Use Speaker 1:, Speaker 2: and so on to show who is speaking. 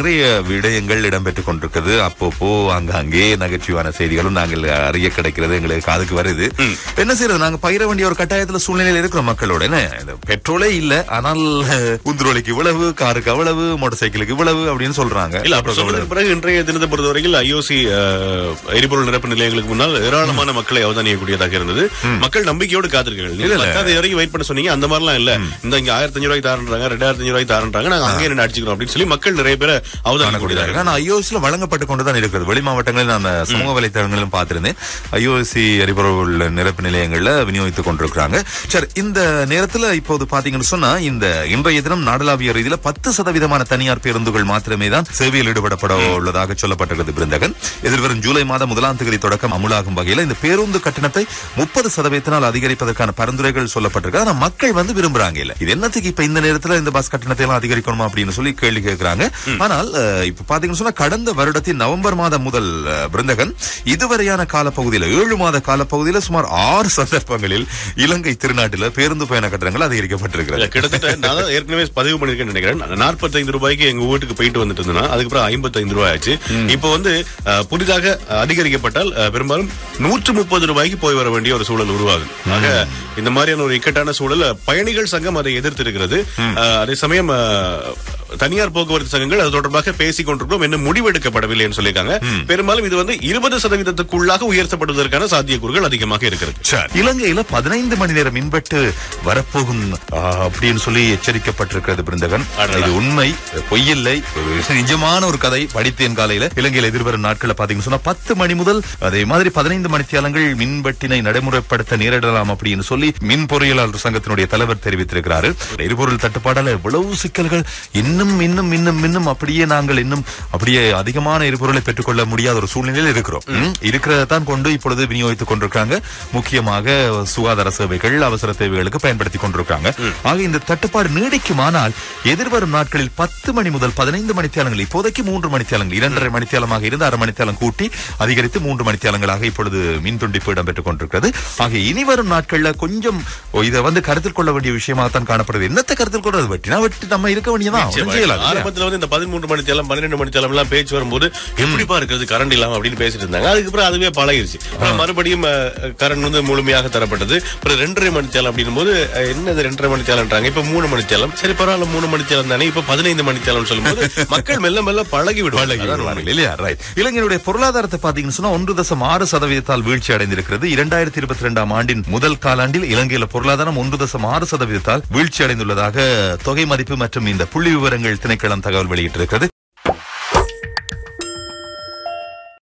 Speaker 1: நிறைய விடயங்கள் இடம்பெற்றுக் கொண்டிருக்கிறது அப்பப்போ அங்கங்கே நகைச்சுவான செய்திகளும் நாங்கள் அறிய கிடைக்கிறது எங்களுக்கு காதுக்கு வருது என்ன செய்யறது நாங்க பயிர வேண்டிய ஒரு கட்டாயத்துல சூழ்நிலையில இருக்கிறோம் மக்களோட என்ன இந்த பெட்ரோலே இல்ல ஆனால் குந்துரோலிக்கு இவ்வளவு காருக்கு அவ்வளவு மோட்டார் சைக்கிளுக்கு இவ்வளவு அப்படின்னு சொல்றாங்க
Speaker 2: இல்ல அப்படி சொன்னதுக்கு பிறகு இன்றைய தினத்தை பொறுத்தவரையில் ஐஓசி எரிபொருள் நிரப்பு நிலையங்களுக்கு முன்னால் ஏராளமான மக்களை அவதானியக்கூடியதாக இருந்தது மக்கள் நம்பிக்கையோடு காத்திருக்காங்க நீங்க பத்தாவது வரைக்கும் வெயிட் பண்ண சொன்னீங்க அந்த மாதிரிலாம் இல்ல இந்த இங்க ஆயிரத்தி அஞ்சு ரூபாய்க்கு தாரன்றாங்க ரெண்டாயிரத்தி அஞ்சு ரூபாய்க்கு தாரன்றாங்க நாங்க அங்கே நின்று அடிச்சுக்கிறோம் அப்படின்னு சொல்லி மக்கள் நிறைய பேரை அவதானியக்கூடியதாக
Speaker 1: ஆனா ஐஓஎஸ்ல வழங்கப்பட்டு கொண்டுதான் இருக்கிறது வெளி மாவட்டங்களில் நான் சமூக வலைத்தளங்களிலும் பார்த்திருந்தேன் ஐஓஎஸ்சி எரிபொருள் நிரப்பு நிலையங்கள்ல விநியோகித்துக் கொண்டிருக்கிறாங்க சரி இந்த நேரத்துல இப்போது பாத்தீங்கன்னு சொன்னா இந்த இன்றைய தினம் நாடளாவிய ரீதியில பத்து சதவீதமான தனியார் பேருந்துகள் மாத்திரமே தான் சேவையில் ஈடுபடப்பட உள்ளதாக சொல்லப்பட்டிருக்கிறது பிருந்தகன் எதிர்வரும் ஜூலை மாதம் முதலாம் தேதி தொடக்கம் அமுலாகும் வகையில இந்த பேருந்து கட்டணத்தை முப்பது சதவீதத்தினால் அதிகரிப்பதற்கான பரிந்துரைகள் சொல்லப்பட்டிருக்கு ஆனா மக்கள் வந்து விரும்புறாங்க இல்ல இது என்னத்துக்கு இப்ப இந்த நேரத்துல இந்த பஸ் கட்டணத்தை எல்லாம் அதிகரிக்கணுமா அப்படின்னு சொல்லி கேள்வி கேட்கிறாங்க ஆனால் அஹ், இப்ப பாத்தீங்கன்னு சொன்னா கடந்த வருடத்தின் நவம்பர் மாதம் முதல் அஹ், பிருந்தகன் இதுவரையான காலப்பகுதியில ஏழு மாத காலப்பகுதியில சுமார் ஆறு சந்தர்ப்பங்களில் இலங்கை திருநாட்டில பேருந்து பயண கட்டணங்கள் அதிகரிக்கப்பட்டிருக்கிறது
Speaker 2: இல்ல, கிட்டத்தட்ட நான் தான் ஏற்கனவே பதிவு பண்ணிருக்கேன்னு நினைக்கிறேன் நாற்பத்தைந்து ரூபாய்க்கு எங்க வீட்டுக்கு போயிட்டு வந்துட்டு இருந்தேன்னா அதுக்கப்புறம் ஐம்பத்தைந்து ரூபாய் ஆச்சு இப்போ வந்து அஹ், புதிதாக அதிகரிக்கப்பட்டால் அஹ், பெரும்பாலும் நூற்று முப்பது ரூபாய்க்கு போய் வர வேண்டிய ஒரு சூழல் உருவாகும் ஆக இந்த மாதிரியான ஒரு இக்கட்டான சூழல் பயணிகள் சங்கம் அதை எதிர்த்து இருக்கிறது அஹ், அதே சமயம் அஹ், தனியார் போக்குவரத்து சங்கங்கள் அது தொடர்பாக பேசிக் கொண்டிருக்கிறோம் இன்னும் முடிவெடுக்கப்படவில்லை என்று சொல்லியிருக்காங்க பெரும்பாலும் இது வந்து இருபது சதவீதத்துக்குள்ளாக உயர்த்தப்படுவதற்கான சாத்தியக்கூறுகள் அதிகமாக இருக்கிறது
Speaker 1: சரி. இலங்கையில பதினைந்து மணி நேரம் மின்வெட்டு வரப்போகும் ஆ, அப்படின்னு சொல்லி எச்சரிக்கப்பட்டிருக்கிறது பிருந்தகன்
Speaker 2: அடடா.
Speaker 1: இது உண்மை பொய்யில்லை ஒரு நிஜமான ஒரு கதை படித்தேன் காலையில இலங்கையில் எதிர்வரும் நாட்கள்ல பாத்தீங்கன்னு சொன்னா பத்து மணி முதல் அதே மாதிரி பதினைந்து மணித்தியாலங்கள் மின்வெட்டினை நடைமுறைப்படுத்த நேரிடலாம் அப்படின்னு சொல்லி மின் பொறியியலாளர் சங்கத்தினுடைய தலைவர் தெரிவித்திருக்கிறாரு எரிபொருள் தட்டுப்பாடால எவ்வளவு சிக்கல்கள் இன்னும் இன்னும் இன்னும் இன்னும் அப்படியே நாங்கள் இன்னும் அப்படியே அதிகமான எரிபொருளை பெற்றுக்கொள்ள முடியாத ஒரு சூழ்நிலையில் இருக்கிறோம் ம், இருக்கிறதான் கொண்டு இப்பொழுது விநியோகித்துக் கொண்டிருக்காங்க முக்கியமாக சுகாதார சேவைகள் அவசர தேவைகளுக்கு பயன்படுத்தி கொண்டிருக்காங்க ஆக இந்த தட்டுப்பாடு நீடிக்குமானால் எதிர்வரும் நாட்களில் பத்து மணி முதல் பதினைந்து மணித்தியாலங்கள் இப்போதைக்கு மூன்று மணித்தியாலங்கள் இரண்டரை மணித்தியாலமாக இருந்து அரை மணித்தியாலம் கூட்டி அதிகரித்து மூன்று மணித்தியாலங்களாக இப்பொழுது மின் துண்டிப்பு இடம்பெற்றுக் கொண்டிருக்கிறது ஆக இனி வரும் நாட்கள்ல கொஞ்சம் ஓ, இதை வந்து கருத்தில் கொள்ள வேண்டிய விஷயமாகத்தான் காணப்படுது என்னத்தை கருத்தில் கொள்றது வெட்டினா வெட்டி நம்ம இருக்க வேண்டியதான் ஒண்ணும் செய்யலாம் இல்லையா?
Speaker 2: ஆரம்பத்துல வந்து இந்த பதிமூன்று மணி தேலம் பன்னிரெண்டு மணி தேலம் எல்லாம் பேச்சு வரும்போது எப்படிப்பா இருக்கிறது கரண்ட் இல்லாம அப்படின்னு பேசிட்டு இருந்தாங்க அதுக்கப்புறம் அதுவே பழகிருச்சு அப்புறம் மறுபடியும் கரண்ட் வந்து முழுமையாக தரப்பட்டது அப்புறம் ரெண்டரை மணி தேலம் அப்படின்னும் போது அஹ், என்னது ரெண்டரை மணி தேலம்ன்றாங்க இப்ப மூணு மணி தேலம் சரி பரவாயில்ல மூணு மணி தேலம் தானே இப்ப பதினைந்து மணி தேலம் சொல்லும்போது மக்கள் மெல்ல மெல்ல பழகி விடுவாங்க அதான் உண்மை.
Speaker 1: இல்லையா ரைட் இலங்கையுடைய பொருளாதாரத்தை பாத்தீங்கன்னு சொன்னா ஒன்று தசம் ஆறு சதவீதத்தால் வீழ்ச்சி அடைந்திருக்கிறது இரண்டாயிரத்தி இருபத்தி ரெண்டாம் ஆண்டின் முதல் காலாண்டில் இலங்கையில பொருளாதாரம் ஒன்று தசம் ஆறு சதவீதத்தால் வீழ்ச்சி அடைந்துள்ளதாக தொகை மதிப்பு மற்றும் இந்த புள்ளி விவரங்கள் திணைக்களம் தகவல் வெளியிட்டிருக்கிறது